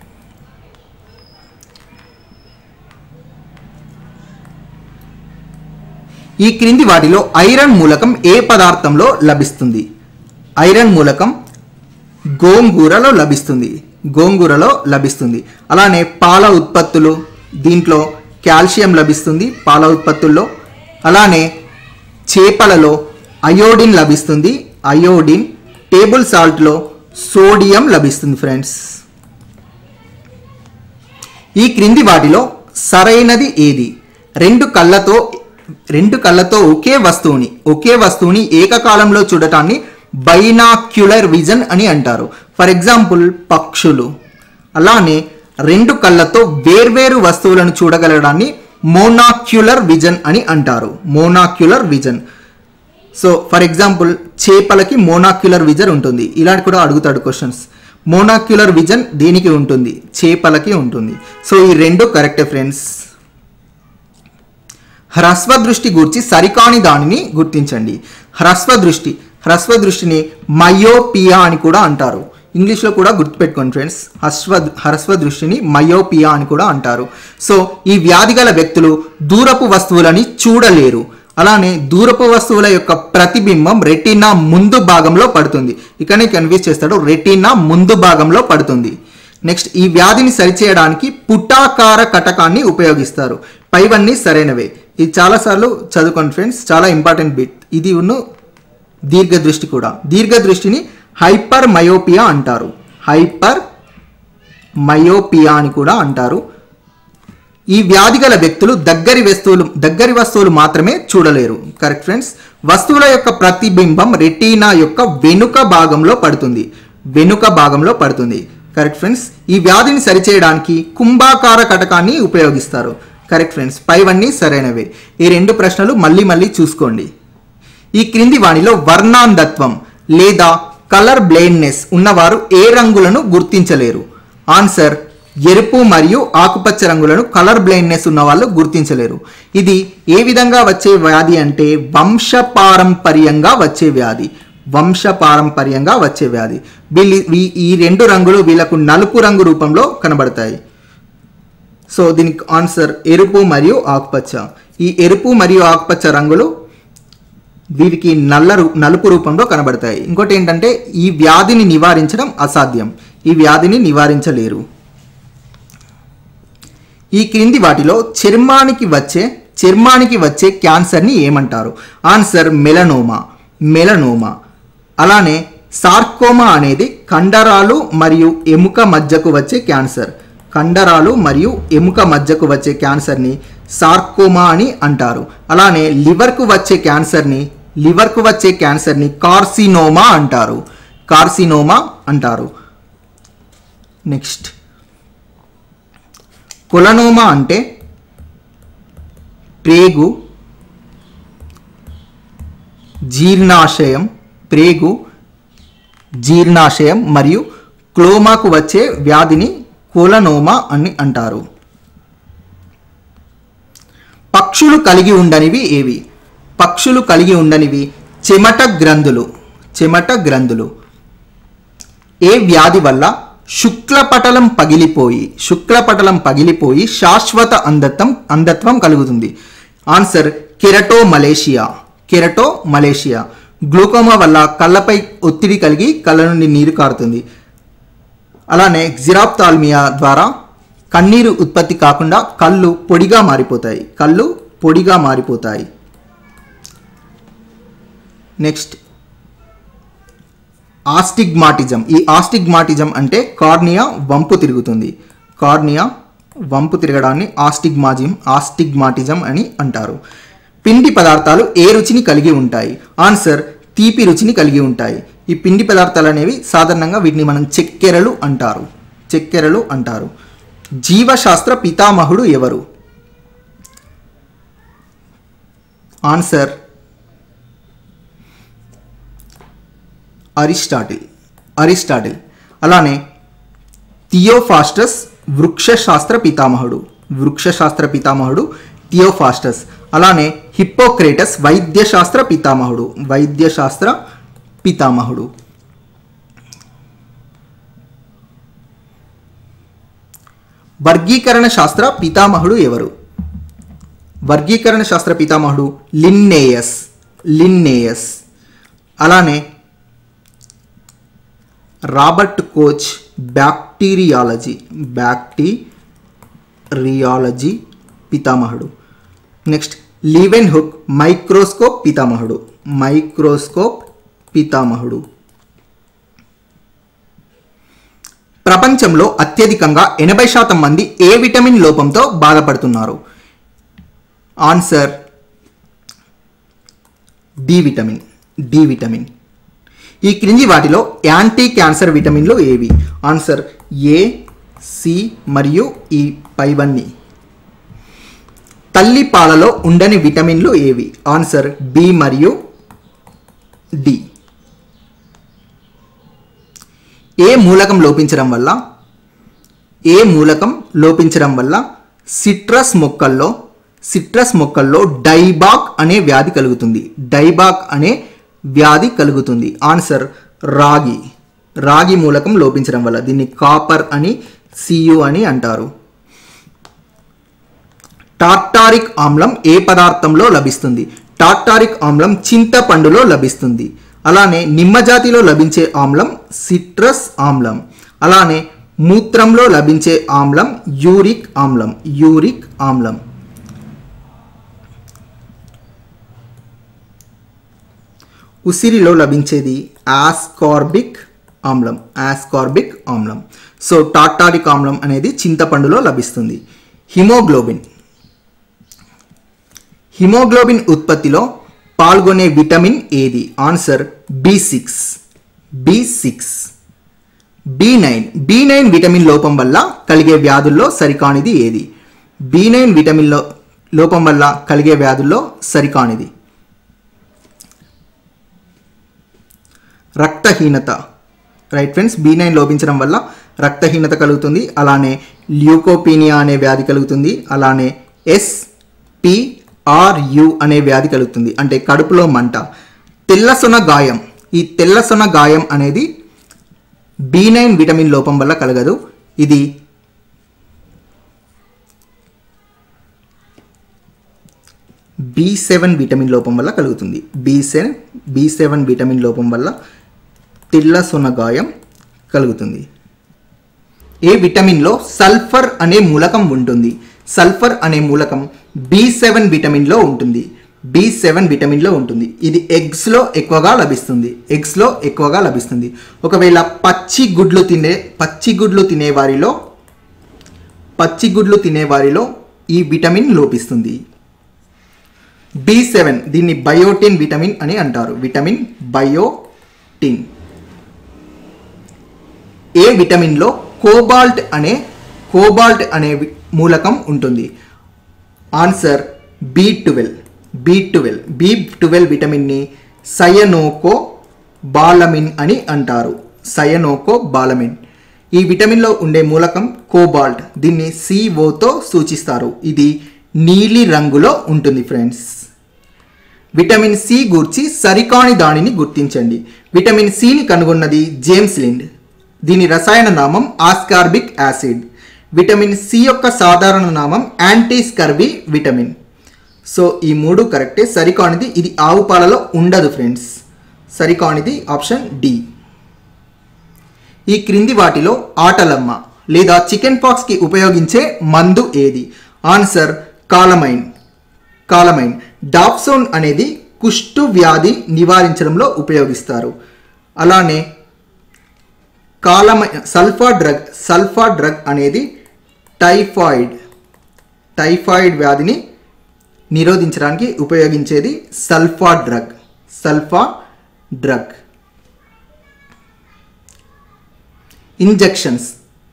ఈ క్రింది వాటిలో ఐరన్ మూలకం ఏ పదార్థంలో లభిస్తుంది ఐరన్ మూలకం గోంగూరలో లభిస్తుంది గోంగూరలో లభిస్తుంది అలానే పాల ఉత్పత్తులు దీంట్లో కాల్షియం లభిస్తుంది పాల ఉత్పత్తుల్లో అలానే చేపలలో అయోడిన్ లభిస్తుంది అయోడిన్ టేబుల్ సాల్ట్లో సోడియం లభిస్తుంది ఫ్రెండ్స్ ఈ క్రింది వాటిలో సరైనది ఏది రెండు కళ్ళతో రెండు కళ్ళతో ఒకే వస్తువుని ఒకే వస్తువుని ఏకకాలంలో చూడటాన్ని బైనాక్యులర్ విజన్ అని అంటారు ఫర్ ఎగ్జాంపుల్ పక్షులు అలానే రెండు కళ్ళతో వేర్వేరు వస్తువులను చూడగలడాన్ని మోనాక్యులర్ విజన్ అని అంటారు monocular vision so for example చేపలకి మోనాక్యులర్ విజన్ ఉంటుంది ఇలాంటి కూడా అడుగుతాడు క్వశ్చన్స్ మోనాక్యులర్ విజన్ దేనికి ఉంటుంది చేపలకి ఉంటుంది సో ఈ రెండు కరెక్టే ఫ్రెండ్స్ హ్రస్వ దృష్టి గూర్చి సరికాని దానిని గుర్తించండి హ్రస్వ దృష్టి హ్రస్వ దృష్టిని మయోపియా అని కూడా అంటారు ఇంగ్లీష్లో కూడా గుర్తుపెట్టుకోండి ఫ్రెండ్స్ హస్వ హ్రస్వ దృష్టిని మయోపియా అని కూడా అంటారు సో ఈ వ్యాధి గల వ్యక్తులు దూరపు వస్తువులని చూడలేరు అలానే దూరపు వస్తువుల యొక్క ప్రతిబింబం రెటీనా ముందు భాగంలో పడుతుంది ఇక్కడనే కన్ఫ్యూజ్ చేస్తాడు రెటీనా ముందు భాగంలో పడుతుంది నెక్స్ట్ ఈ వ్యాధిని సరిచేయడానికి పుటాకార కటకాన్ని ఉపయోగిస్తారు పైవన్నీ సరైనవే ఇది చాలాసార్లు చదువుకోండి ఫ్రెండ్స్ చాలా ఇంపార్టెంట్ బిట్ ఇది ఉన్ను దీర్ఘ దృష్టి కూడా దీర్ఘ దృష్టిని హైపర్ మయోపియా అంటారు హైపర్ మయోపియా అని కూడా అంటారు ఈ వ్యాధి గల వ్యక్తులు దగ్గరి వస్తువులు దగ్గరి వస్తువులు మాత్రమే చూడలేరు కరెక్ట్ ఫ్రెండ్స్ వస్తువుల యొక్క ప్రతిబింబం రెటీనా యొక్క వెనుక భాగంలో పడుతుంది వెనుక భాగంలో పడుతుంది కరెక్ట్ ఫ్రెండ్స్ ఈ వ్యాధిని సరిచేయడానికి కుంభాకార కటకాన్ని ఉపయోగిస్తారు కరెక్ట్ ఫ్రెండ్స్ పైవన్నీ సరైనవే ఈ రెండు ప్రశ్నలు మళ్ళీ మళ్ళీ చూసుకోండి ఈ క్రింది వాణిలో వర్ణాంధత్వం లేదా కలర్ బ్లైండ్నెస్ ఉన్నవారు ఏ రంగులను గుర్తించలేరు ఆన్సర్ ఎరుపు మరియు ఆకుపచ్చ రంగులను కలర్ బ్లైండ్నెస్ ఉన్న వాళ్ళు గుర్తించలేరు ఇది ఏ విధంగా వచ్చే వ్యాధి అంటే వంశపారంపర్యంగా వచ్చే వ్యాధి వంశపారంపర్యంగా వచ్చే వ్యాధి వీళ్ళు వీ- ఈ రెండు రంగులు వీళ్ళకు నలుపు రంగు రూపంలో కనబడతాయి సో దీనికి ఆన్సర్ ఎరుపు మరియు ఆకుపచ్చ ఈ ఎరుపు మరియు ఆకుపచ్చ రంగులు వీరికి నల్ల రూ- నలుపు రూపంలో కనబడతాయి ఇంకోటి ఏంటంటే ఈ వ్యాధిని నివారించడం అసాధ్యం ఈ వ్యాధిని నివారించలేరు ఈ క్రింది వాటిలో చర్మానికి వచ్చే చర్మానికి వచ్చే క్యాన్సర్ని ఏమంటారు ఆన్సర్ మెలనోమా మెలనోమా అలానే సార్కోమా అనేది కండరాలు మరియు ఎముక మధ్యకు వచ్చే క్యాన్సర్ కండరాలు మరియు ఎముక మధ్యకు వచ్చే క్యాన్సర్ని సార్కోమా అని అంటారు అలానే లివర్కు వచ్చే క్యాన్సర్ని లివర్కు వచ్చే క్యాన్సర్ని కార్సినోమా అంటారు కార్సినోమా అంటారు నెక్స్ట్ కొలనోమా అంటే ప్రేగు జీర్ణాశయం ప్రేగు జీర్ణాశయం మరియు క్లోమాకు వచ్చే వ్యాధిని కోలనోమా అని అంటారు పక్షులు కలిగి ఉండనివి ఏవి పక్షులు కలిగి ఉండనివి చెమట గ్రంథులు చెమట గ్రంథులు ఏ వ్యాధి వల్ల శుక్లపటలం పగిలిపోయి శుక్లపటలం పగిలిపోయి శాశ్వత అంధత్వం అంధత్వం కలుగుతుంది answer keratomalacia keratomalacia glaucoma వల్ల కళ్ళపై ఒత్తిడి కలిగి కళ్ళ నుండి నీరు కారుతుంది అలానే జిరాప్తాల్మియా ద్వారా కన్నీరు ఉత్పత్తి కాకుండా కళ్ళు పొడిగా మారిపోతాయి కళ్ళు పొడిగా మారిపోతాయి నెక్స్ట్ ఆస్టిగ్మాటిజం ఈ ఆస్టిగ్మాటిజం అంటే కార్నియా వంపు తిరుగుతుంది కార్నియా వంపు తిరగడాన్ని ఆస్టిగ్మాజిం ఆస్టిగ్మాటిజం అని అంటారు పిండి పదార్థాలు ఏ రుచిని కలిగి ఉంటాయి ఆన్సర్ తీపి రుచిని కలిగి ఉంటాయి ఈ పిండి పదార్థాలు అనేవి సాధారణంగా వీటిని మనం చక్కెరలు అంటారు చక్కెరలు అంటారు జీవశాస్త్ర పితామహుడు ఎవరు ఆన్సర్ అరిస్టాటిల్ అరిస్టాటిల్ అలానే థియోఫాస్టస్ వృక్షశాస్త్ర పితామహుడు వృక్షశాస్త్ర పితామహుడు థియోఫాస్టస్ అలానే హిప్పోక్రేటస్ వైద్యశాస్త్ర పితామహుడు వైద్యశాస్త్ర పితామహుడు వర్గీకరణ శాస్త్ర పితామహుడు ఎవరు వర్గీకరణ శాస్త్ర పితామహుడు లిన్నేయస్ లిన్నేయస్ అలానే రాబర్ట్ కోచ్ బ్యాక్టీరియాలజీ బ్యాక్టీరియాలజీ పితామహుడు నెక్స్ట్ లీవెన్ హుక్ మైక్రోస్కోప్ పితామహుడు మైక్రోస్కోప్ పితామహుడు ప్రపంచంలో అత్యధికంగా ఎనభై శాతం మంది ఏ విటమిన్ లోపంతో బాధపడుతున్నారు answer D vitamin D vitamin ఈ క్రింది వాటిలో యాంటీ క్యాన్సర్ విటమిన్లు ఏవి ఆన్సర్ ఏ సి మరియు ఈ పైవన్నీ తల్లి పాలలో ఉండని విటమిన్లు ఏవి ఆన్సర్ బి మరియు డి ఏ మూలకం లోపించడం వల్ల ఏ మూలకం లోపించడం వల్ల సిట్రస్ మొక్కల్లో సిట్రస్ మొక్కల్లో డైబాక్ అనే వ్యాధి కలుగుతుంది డైబాక్ అనే వ్యాధి కలుగుతుంది ఆన్సర్ రాగి రాగి మూలకం లోపించడం వల్ల దీన్ని కాపర్ అని సియు అని అంటారు టార్టారిక్ ఆమ్లం ఏ పదార్థంలో లభిస్తుంది టార్టారిక్ ఆమ్లం చింతపండులో లభిస్తుంది అలానే నిమ్మజాతిలో లభించే ఆమ్లం సిట్రస్ ఆమ్లం అలానే మూత్రంలో లభించే ఆమ్లం యూరిక్ ఆమ్లం యూరిక్ ఆమ్లం ఉసిరిలో లభించేది ఆస్కార్బిక్ ఆమ్లం ఆస్కార్బిక్ ఆమ్లం సో టార్టారిక్ ఆమ్లం అనేది చింతపండులో లభిస్తుంది హిమోగ్లోబిన్ హిమోగ్లోబిన్ ఉత్పత్తిలో పాల్గొనే విటమిన్ ఏది answer B six B six B nine B nine vitamin లోపం వల్ల కలిగే వ్యాధుల్లో సరికానిది ఏది బి నైన్ విటమిన్లో లోపం వల్ల కలిగే వ్యాధుల్లో సరికానిది రక్తహీనత రైట్ ఫ్రెండ్స్ బి నైన్ లోపించడం వల్ల రక్తహీనత కలుగుతుంది అలానే ల్యూకోపీనియా అనే వ్యాధి కలుగుతుంది అలానే ఎస్ పిఆర్యు అనే వ్యాధి కలుగుతుంది అంటే కడుపులో మంట తెల్లసొన గాయం ఈ తెల్లసొన గాయం అనేది బి నైన్ విటమిన్ లోపం వల్ల కలగదు ఇది బి సెవెన్ విటమిన్ లోపం వల్ల కలుగుతుంది B seven B seven vitamin లోపం వల్ల తెల్ల గాయం కలుగుతుంది ఏ విటమిన్లో సల్ఫర్ అనే మూలకం ఉంటుంది సల్ఫర్ అనే మూలకం బి సెవెన్ విటమిన్లో ఉంటుంది బి సెవెన్ విటమిన్లో ఉంటుంది ఇది ఎగ్స్లో ఎక్కువగా లభిస్తుంది ఎగ్స్లో ఎక్కువగా లభిస్తుంది ఒకవేళ పచ్చి గుడ్లు తినే పచ్చి గుడ్లు తినే వారిలో పచ్చి గుడ్లు తినే వారిలో ఈ విటమిన్ లోపిస్తుంది బి సెవెన్ దీన్ని బయోటిన్ విటమిన్ అని అంటారు విటమిన్ బయోటిన్ ఏ విటమిన్లో కోబాల్ట్ అనే కోబాల్ట్ అనే వి- మూలకం ఉంటుంది answer B twelve B twelve B twelve విటమిన్ని సయనోకో బాలమిన్ అని అంటారు సయనోకో బాలమిన్ ఈ విటమిన్లో ఉండే మూలకం కోబాల్ట్ దీన్ని సిఓతో సూచిస్తారు ఇది నీలి రంగులో ఉంటుంది ఫ్రెండ్స్ విటమిన్ సి గూర్చి సరికాని దానిని గుర్తించండి విటమిన్ సిని కనుగొన్నది జేమ్స్ లిండ్ దీని రసాయన నామం ఆస్కార్బిక్ యాసిడ్ విటమిన్ సి యొక్క సాధారణ నామం యాంటీస్కర్బీ విటమిన్ సో ఈ మూడు కరెక్టే సరికానిది ఇది ఆవు పాలలో ఉండదు ఫ్రెండ్స్ సరికానిది ఆప్షన్ డి ఈ క్రింది వాటిలో ఆటలమ్మ లేదా చికెన్ పాక్స్కి ఉపయోగించే మందు ఏది ఆన్సర్ కాలమైన్ కాలమైన్ డాప్సోన్ అనేది కుష్టు వ్యాధి నివారించడంలో ఉపయోగిస్తారు అలానే కాలమై సల్ఫా డ్రగ్ సల్ఫా డ్రగ్ అనేది టైఫాయిడ్ టైఫాయిడ్ వ్యాధిని నిరోధించడానికి ఉపయోగించేది sulfa drug sulfa drug injections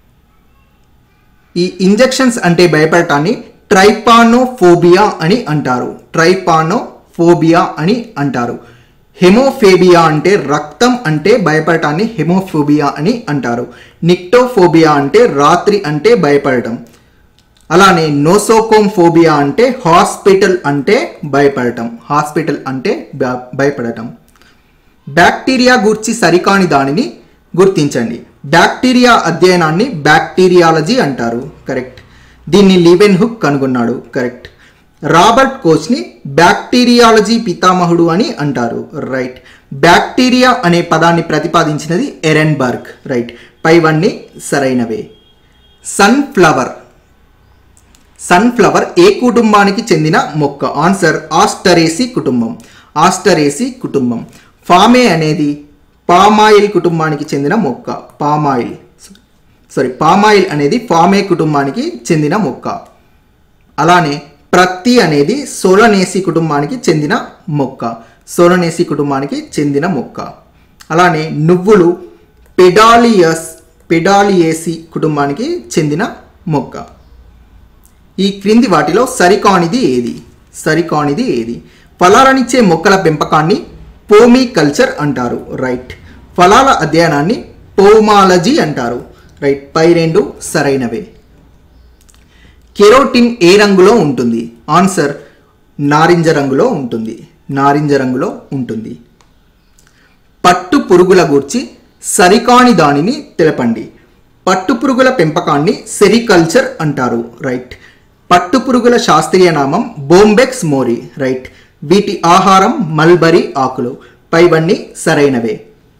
ఈ ఇంజెక్షన్స్ అంటే భయపడటాన్ని ట్రైపానోఫోబియా అని అంటారు ట్రైపానోఫోబియా అని అంటారు హెమోఫేబియా అంటే రక్తం అంటే భయపడటాన్ని హెమోఫోబియా అని అంటారు నిక్టోఫోబియా అంటే రాత్రి అంటే భయపడటం అలానే నోసోకోమ్ ఫోబియా అంటే హాస్పిటల్ అంటే భయపడటం హాస్పిటల్ అంటే భ- భయపడటం బ్యాక్టీరియా గూర్చి సరికాని దానిని గుర్తించండి బ్యాక్టీరియా అధ్యయనాన్ని బ్యాక్టీరియాలజీ అంటారు కరెక్ట్ దీన్ని లీవెన్ హుక్ కనుగొన్నాడు కరెక్ట్ రాబర్ట్ కోచ్ని బ్యాక్టీరియాలజీ పితామహుడు అని అంటారు రైట్ బ్యాక్టీరియా అనే పదాన్ని ప్రతిపాదించినది ఎరెన్బర్గ్ రైట్ పైవన్నీ సరైనవే సన్ఫ్లవర్ సన్ఫ్లవర్ ఏ కుటుంబానికి చెందిన మొక్క ఆన్సర్ ఆస్టరేసి కుటుంబం ఆస్టరేసి కుటుంబం ఫామే అనేది పామాయిల్ కుటుంబానికి చెందిన మొక్క పామాయిల్ సారీ పామాయిల్ అనేది ఫామే కుటుంబానికి చెందిన మొక్క అలానే ప్రత్తి అనేది సోలనేసి కుటుంబానికి చెందిన మొక్క సోలనేసి కుటుంబానికి చెందిన మొక్క అలానే నువ్వులు పెడాలియస్ పెడాలియేసి కుటుంబానికి చెందిన మొక్క ఈ క్రింది వాటిలో సరికానిది ఏది సరికానిది ఏది ఫలాలనిచ్చే మొక్కల పెంపకాన్ని పోమీ కల్చర్ అంటారు రైట్ ఫలాల అధ్యయనాన్ని పోమాలజీ అంటారు రైట్ పై రెండు సరైనవే కెరోటిన్ ఏ రంగులో ఉంటుంది ఆన్సర్ నారింజ రంగులో ఉంటుంది నారింజ రంగులో ఉంటుంది పట్టు పురుగుల గూర్చి సరికాని దానిని తెలపండి పట్టు పురుగుల పెంపకాన్ని సెరికల్చర్ అంటారు రైట్ పట్టు పురుగుల శాస్త్రీయ నామం బోంబెక్స్ మోరీ రైట్ వీటి ఆహారం మల్బరీ ఆకులు పైవన్నీ సరైనవే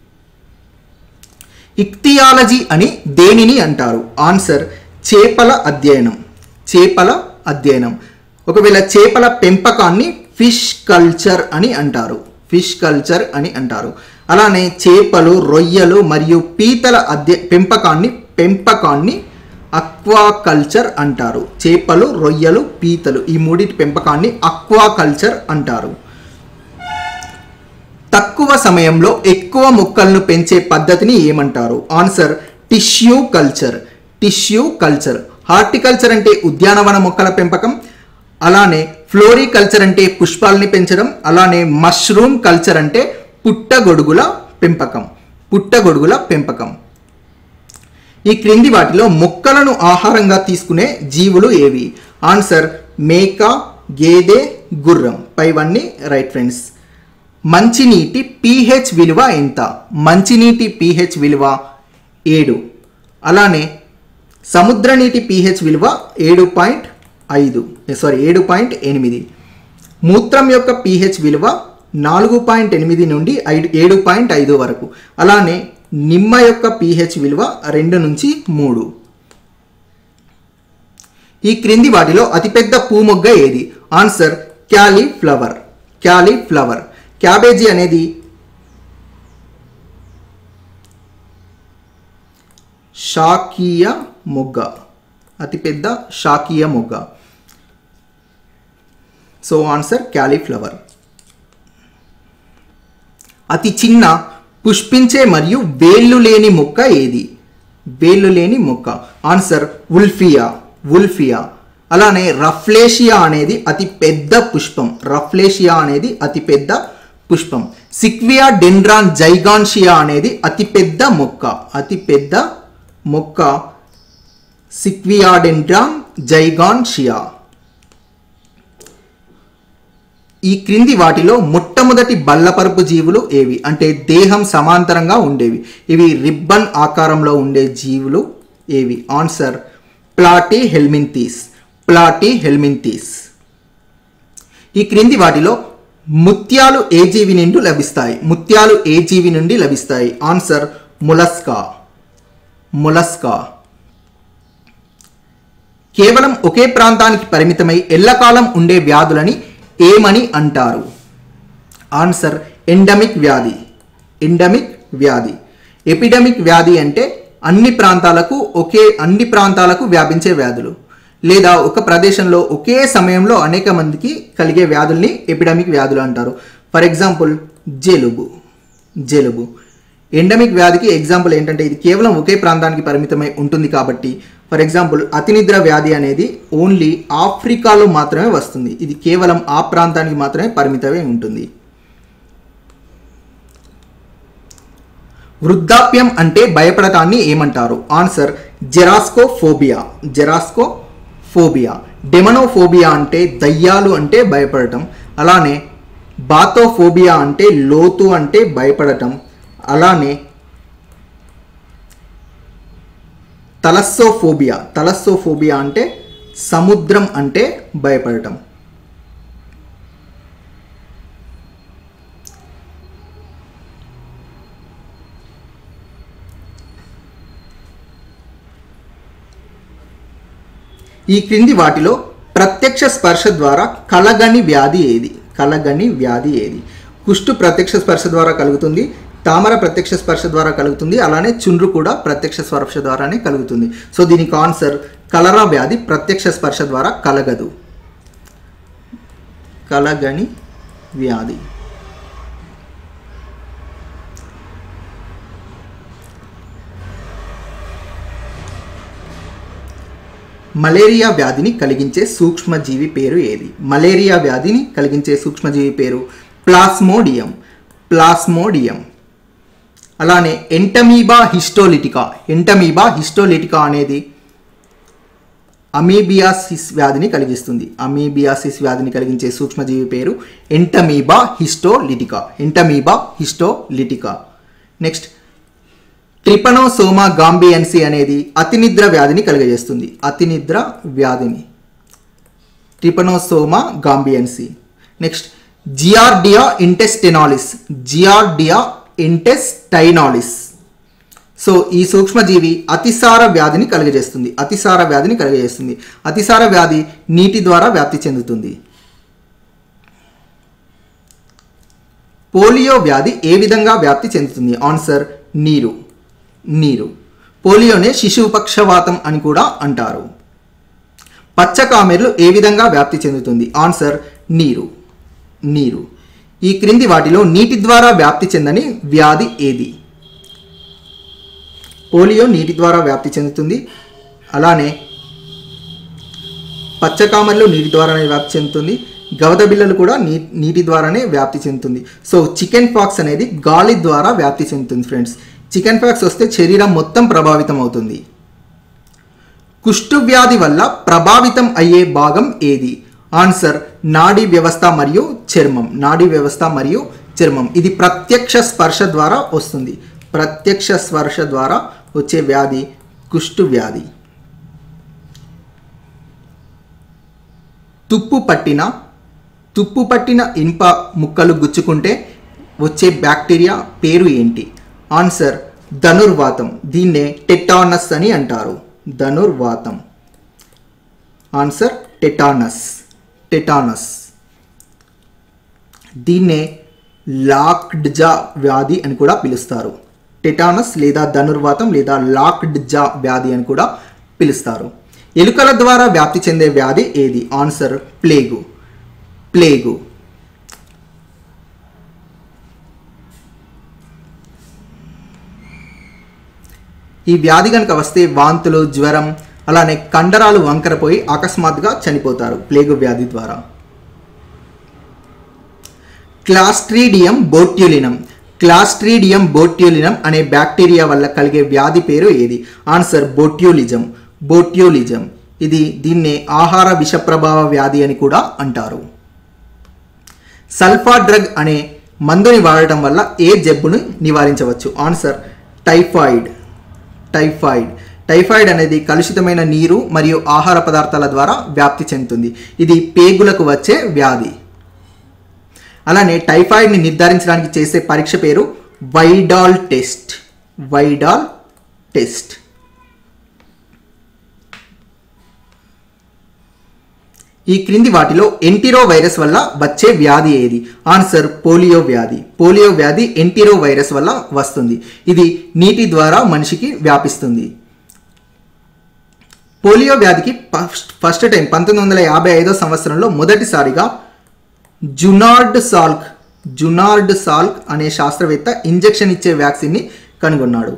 ఇక్తియాలజీ అని దేనిని అంటారు ఆన్సర్ చేపల అధ్యయనం చేపల అధ్యయనం ఒకవేళ చేపల పెంపకాన్ని ఫిష్ కల్చర్ అని అంటారు ఫిష్ కల్చర్ అని అంటారు అలానే చేపలు రొయ్యలు మరియు పీతల అధ్య పెంపకాన్ని పెంపకాన్ని అక్వాకల్చర్ అంటారు చేపలు రొయ్యలు పీతలు ఈ మూడింటి పెంపకాన్ని అక్వాకల్చర్ అంటారు తక్కువ సమయంలో ఎక్కువ మొక్కలను పెంచే పద్ధతిని ఏమంటారు answer tissue culture tissue culture horticulture అంటే ఉద్యానవన మొక్కల పెంపకం అలానే ఫ్లోరికల్చర్ అంటే పుష్పాలని పెంచడం అలానే మష్రూమ్ కల్చర్ అంటే పుట్టగొడుగుల పెంపకం పుట్టగొడుగుల పెంపకం ఈ క్రింది వాటిలో మొక్కలను ఆహారంగా తీసుకునే జీవులు ఏవి ఆన్సర్ మేక గేదె గుర్రం పైవన్నీ రైట్ ఫ్రెండ్స్ మంచినీటి pH విలువ ఎంత మంచినీటి pH విలువ ఏడు అలానే సముద్ర నీటి pH విలువ ఏడు పాయింట్ ఐదు సారీ ఏడు పాయింట్ ఎనిమిది మూత్రం యొక్క pH విలువ నాలుగు పాయింట్ ఎనిమిది నుండి ఐదు ఏడు పాయింట్ ఐదు వరకు అలానే నిమ్మ యొక్క pH విలువ రెండు నుంచి మూడు ఈ క్రింది వాటిలో అతిపెద్ద పూమొగ్గ ఏది ఆన్సర్ క్యాలీఫ్లవర్ క్యాలీఫ్లవర్ క్యాబేజీ అనేది శాకీయ మొగ్గ అతిపెద్ద శాకీయ మొగ్గ సో ఆన్సర్ క్యాలీఫ్లవర్ అతి చిన్న పుష్పించే మరియు వేళ్ళు లేని మొక్క ఏది వేళ్ళు లేని మొక్క ఆన్సర్ ఉల్ఫియా ఉల్ఫియా అలానే రఫ్లేషియా అనేది అతి పెద్ద పుష్పం రఫ్లేషియా అనేది అతి పెద్ద పుష్పం సిక్వియా డెండ్రాన్ జైగాన్షియా అనేది అతి పెద్ద మొక్క అతి పెద్ద మొక్క సిక్వియా డెండ్రాన్ జైగాన్షియా ఈ క్రింది వాటిలో మొట్టమొదటి బల్లపరుపు జీవులు ఏవి అంటే దేహం సమాంతరంగా ఉండేవి ఇవి రిబ్బన్ ఆకారంలో ఉండే జీవులు ఏవి ఆన్సర్ ప్లాటీ హెల్మింతీస్ ప్లాటీ హెల్మింతీస్ ఈ క్రింది వాటిలో ముత్యాలు ఏ జీవి నుండి లభిస్తాయి ముత్యాలు ఏ జీవి నుండి లభిస్తాయి ఆన్సర్ ములస్కా ములస్కా కేవలం ఒకే ప్రాంతానికి పరిమితమై ఎల్లకాలం ఉండే వ్యాధులని ఏమని అంటారు ఆన్సర్ ఎండమిక్ వ్యాధి ఎండమిక్ వ్యాధి ఎపిడమిక్ వ్యాధి అంటే అన్ని ప్రాంతాలకు ఒకే అన్ని ప్రాంతాలకు వ్యాపించే వ్యాధులు లేదా ఒక ప్రదేశంలో ఒకే సమయంలో అనేక మందికి కలిగే వ్యాధుల్ని ఎపిడమిక్ వ్యాధులు అంటారు ఫర్ ఎగ్జాంపుల్ జలుబు జలుబు ఎండమిక్ వ్యాధికి ఎగ్జాంపుల్ ఏంటంటే ఇది కేవలం ఒకే ప్రాంతానికి పరిమితమై ఉంటుంది కాబట్టి ఫర్ ఎగ్జాంపుల్ అతినిద్ర వ్యాధి అనేది ఓన్లీ ఆఫ్రికాలో మాత్రమే వస్తుంది ఇది కేవలం ఆ ప్రాంతానికి మాత్రమే పరిమితమై ఉంటుంది వృద్ధాప్యం అంటే భయపడటాన్ని ఏమంటారు ఆన్సర్ జెరాస్కోఫోబియా జెరాస్కోఫోబియా డెమనోఫోబియా అంటే దయ్యాలు అంటే భయపడటం అలానే బాతోఫోబియా అంటే లోతు అంటే భయపడటం అలానే తలస్సోఫోబియా తలస్సోఫోబియా అంటే సముద్రం అంటే భయపడటం ఈ క్రింది వాటిలో ప్రత్యక్ష స్పర్శ ద్వారా కలగని వ్యాధి ఏది కలగని వ్యాధి ఏది కుష్టు ప్రత్యక్ష స్పర్శ ద్వారా కలుగుతుంది తామర ప్రత్యక్ష స్పర్శ ద్వారా కలుగుతుంది అలానే చుండ్రు కూడా ప్రత్యక్ష స్పర్శ ద్వారానే కలుగుతుంది సో దీనికి ఆన్సర్ కలరా వ్యాధి ప్రత్యక్ష స్పర్శ ద్వారా కలగదు కలగని వ్యాధి మలేరియా వ్యాధిని కలిగించే సూక్ష్మజీవి పేరు ఏది మలేరియా వ్యాధిని కలిగించే సూక్ష్మజీవి పేరు ప్లాస్మోడియం ప్లాస్మోడియం అలానే ఎంటమీబా హిస్టోలిటికా ఎంటమీబా హిస్టోలిటికా అనేది అమీబియాసిస్ వ్యాధిని కలిగిస్తుంది అమీబియాసిస్ వ్యాధిని కలిగించే సూక్ష్మజీవి పేరు Entamoeba histolytica Entamoeba histolytica next Trypanosoma gambiense అనేది అతినిద్ర వ్యాధిని కలుగజేస్తుంది అతినిద్ర వ్యాధిని Trypanosoma gambiense next Giardia intestinalis Giardia intestinalis so ఈ సూక్ష్మజీవి అతిసార వ్యాధిని కలుగజేస్తుంది అతిసార వ్యాధిని కలుగజేస్తుంది అతిసార వ్యాధి నీటి ద్వారా వ్యాప్తి చెందుతుంది పోలియో వ్యాధి ఏ విధంగా వ్యాప్తి చెందుతుంది ఆన్సర్ నీరు నీరు పోలియోనే శిశువు పక్షవాతం అని కూడా అంటారు పచ్చకామెర్లు ఏ విధంగా వ్యాప్తి చెందుతుంది ఆన్సర్ నీరు నీరు ఈ క్రింది వాటిలో నీటి ద్వారా వ్యాప్తి చెందని వ్యాధి ఏది పోలియో నీటి ద్వారా వ్యాప్తి చెందుతుంది అలానే పచ్చకామర్లు నీటి ద్వారానే వ్యాప్తి చెందుతుంది గవద బిళ్ళలు కూడా నీ నీటి ద్వారానే వ్యాప్తి చెందుతుంది సో చికెన్ పాక్స్ అనేది గాలి ద్వారా వ్యాప్తి చెందుతుంది ఫ్రెండ్స్ చికెన్ పాక్స్ వస్తే శరీరం మొత్తం ప్రభావితం అవుతుంది కుష్టు వ్యాధి వల్ల ప్రభావితం అయ్యే భాగం ఏది ఆన్సర్ నాడీ వ్యవస్థ మరియు చర్మం నాడీ వ్యవస్థ మరియు చర్మం ఇది ప్రత్యక్ష స్పర్శ ద్వారా వస్తుంది ప్రత్యక్ష స్పర్శ ద్వారా వచ్చే వ్యాధి కుష్టు వ్యాధి తుప్పు పట్టిన తుప్పు పట్టిన ఇనుప ముక్కలు గుచ్చుకుంటే వచ్చే బ్యాక్టీరియా పేరు ఏంటి ఆన్సర్ ధనుర్వాతం దీన్నే టెటానస్ అని అంటారు ధనుర్వాతం ఆన్సర్ టెటానస్ టెటానస్ దీన్నే లాక్డ్ జా వ్యాధి అని కూడా పిలుస్తారు టెటానస్ లేదా ధనుర్వాతం లేదా లాక్డ్ జా వ్యాధి అని కూడా పిలుస్తారు ఎలుకల ద్వారా వ్యాప్తి చెందే వ్యాధి ఏది ఆన్సర్ ప్లేగు ప్లేగు ఈ వ్యాధి కనుక వస్తే వాంతులు జ్వరం అలానే కండరాలు వంకరపోయి అకస్మాత్తుగా చనిపోతారు ప్లేగు వ్యాధి ద్వారా క్లాస్ట్రీడియం బోట్యులినం క్లాస్ట్రీడియం బోట్యులినం అనే బ్యాక్టీరియా వల్ల కలిగే వ్యాధి పేరు ఏది ఆన్సర్ బోట్యూలిజం బోట్యూలిజం ఇది దీన్నే ఆహార విష ప్రభావ వ్యాధి అని కూడా అంటారు సల్ఫా డ్రగ్ అనే మందుని వాడటం వల్ల ఏ జబ్బును నివారించవచ్చు ఆన్సర్ టైఫాయిడ్ టైఫాయిడ్ టైఫాయిడ్ అనేది కలుషితమైన నీరు మరియు ఆహార పదార్థాల ద్వారా వ్యాప్తి చెందుతుంది ఇది పేగులకు వచ్చే వ్యాధి అలానే టైఫాయిడ్ని నిర్ధారించడానికి చేసే పరీక్ష పేరు వైడాల్ టెస్ట్ వైడాల్ టెస్ట్ ఈ క్రింది వాటిలో ఎంటిరో వైరస్ వల్ల వచ్చే వ్యాధి ఏది ఆన్సర్ పోలియో వ్యాధి పోలియో వ్యాధి ఎంటిరో వైరస్ వల్ల వస్తుంది ఇది నీటి ద్వారా మనిషికి వ్యాపిస్తుంది పోలియో వ్యాధికి ఫస్ట్ ఫస్ట్ టైం పంతొమ్మిది వందల యాభై ఐదో సంవత్సరంలో మొదటిసారిగా జునార్డ్ సాల్క్ జునార్డ్ సాల్క్ అనే శాస్త్రవేత్త ఇంజెక్షన్ ఇచ్చే వ్యాక్సిన్ని కనుగొన్నాడు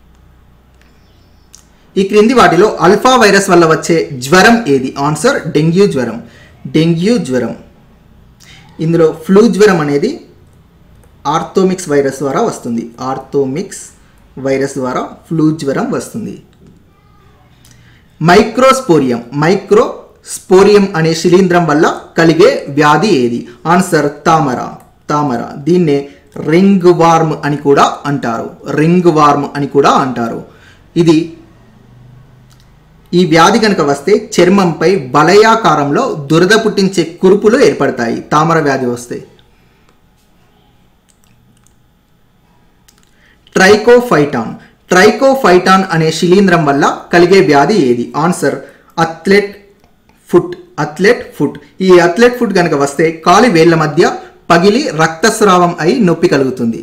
ఈ క్రింది వాటిలో అల్ఫా వైరస్ వల్ల వచ్చే జ్వరం ఏది ఆన్సర్ డెంగ్యూ జ్వరం డెంగ్యూ జ్వరం ఇందులో ఫ్లూ జ్వరం అనేది ఆర్థోమిక్స్ వైరస్ ద్వారా వస్తుంది ఆర్థోమిక్స్ వైరస్ ద్వారా ఫ్లూ జ్వరం వస్తుంది మైక్రోస్పోరియం మైక్రోస్పోరియం అనే శిలీంధ్రం వల్ల కలిగే వ్యాధి ఏది ఆన్సర్ తామర తామర దీన్నే రింగ్ వార్మ్ అని కూడా అంటారు రింగ్ వార్మ్ అని కూడా అంటారు ఇది ఈ వ్యాధి కనుక వస్తే చర్మంపై వలయాకారంలో దురద పుట్టించే కురుపులు ఏర్పడతాయి తామర వ్యాధి వస్తే ట్రైకోఫైటాన్ ట్రైకోఫైటాన్ అనే శిలీంధ్రం వల్ల కలిగే వ్యాధి ఏది answer athlete foot athlete foot ఈ అథ్లెట్ ఫుట్ కనుక వస్తే కాలి వేళ్ల మధ్య పగిలి రక్తస్రావం అయి నొప్పి కలుగుతుంది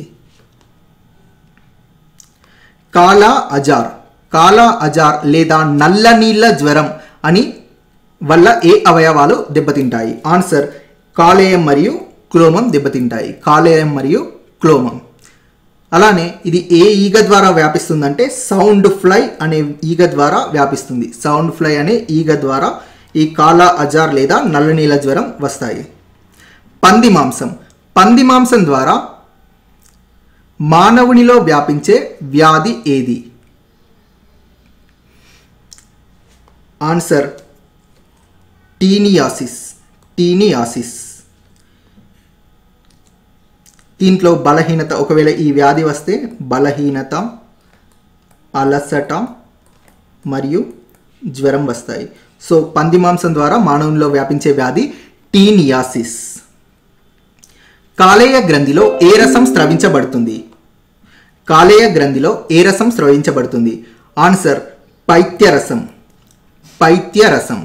కాలా అజార్ కాలా అజార్ లేదా నల్ల నీళ్ళ జ్వరం అని వల్ల ఏ అవయవాలు దెబ్బతింటాయి ఆన్సర్ కాలేయం మరియు క్లోమం దెబ్బతింటాయి కాలేయం మరియు క్లోమం అలానే ఇది ఏ ఈగ ద్వారా వ్యాపిస్తుందంటే సౌండ్ ఫ్లై అనే ఈగ ద్వారా వ్యాపిస్తుంది సౌండ్ ఫ్లై అనే ఈగ ద్వారా ఈ కాలా అజార్ లేదా నల్లనీల జ్వరం వస్తాయి పంది మాంసం పంది మాంసం ద్వారా మానవునిలో వ్యాపించే వ్యాధి ఏది ఆన్సర్ టీనియాసిస్ టీనియాసిస్ దీంట్లో బలహీనత ఒకవేళ ఈ వ్యాధి వస్తే బలహీనత అలసట మరియు జ్వరం వస్తాయి సో పంది మాంసం ద్వారా మానవునిలో వ్యాపించే వ్యాధి టీనియాసిస్ కాలేయ గ్రంథిలో ఏ రసం స్రవించబడుతుంది కాలేయ గ్రంథిలో ఏ రసం స్రవించబడుతుంది ఆన్సర్ పైత్యరసం పైత్యరసం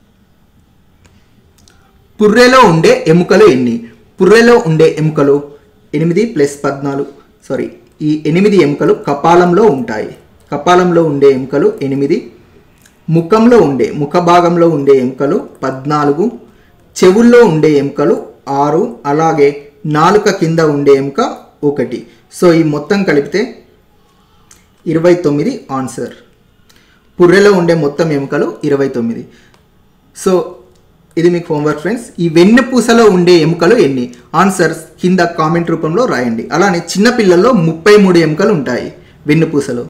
పుర్రెలో ఉండే ఎముకలు ఎన్ని పుర్రెలో ఉండే ఎముకలు ఎనిమిది ప్లస్ పద్నాలుగు సారీ ఈ ఎనిమిది ఎముకలు కపాలంలో ఉంటాయి కపాలంలో ఉండే ఎముకలు ఎనిమిది ముఖంలో ఉండే ముఖ భాగంలో ఉండే ఎముకలు పద్నాలుగు చెవుల్లో ఉండే ఎముకలు ఆరు అలాగే నాలుక కింద ఉండే ఎముక ఒకటి సో ఈ మొత్తం కలిపితే ఇరవై తొమ్మిది ఆన్సర్ పుర్రెలో ఉండే మొత్తం ఎముకలు ఇరవై తొమ్మిది సో ఇది మీకు హోంవర్క్ ఫ్రెండ్స్ ఈ వెన్నెపూసలో ఉండే ఎముకలు ఎన్ని ఆన్సర్స్ కింద కామెంట్ రూపంలో రాయండి అలానే చిన్న పిల్లల్లో ముప్పై మూడు ఎముకలు ఉంటాయి వెన్నుపూసలో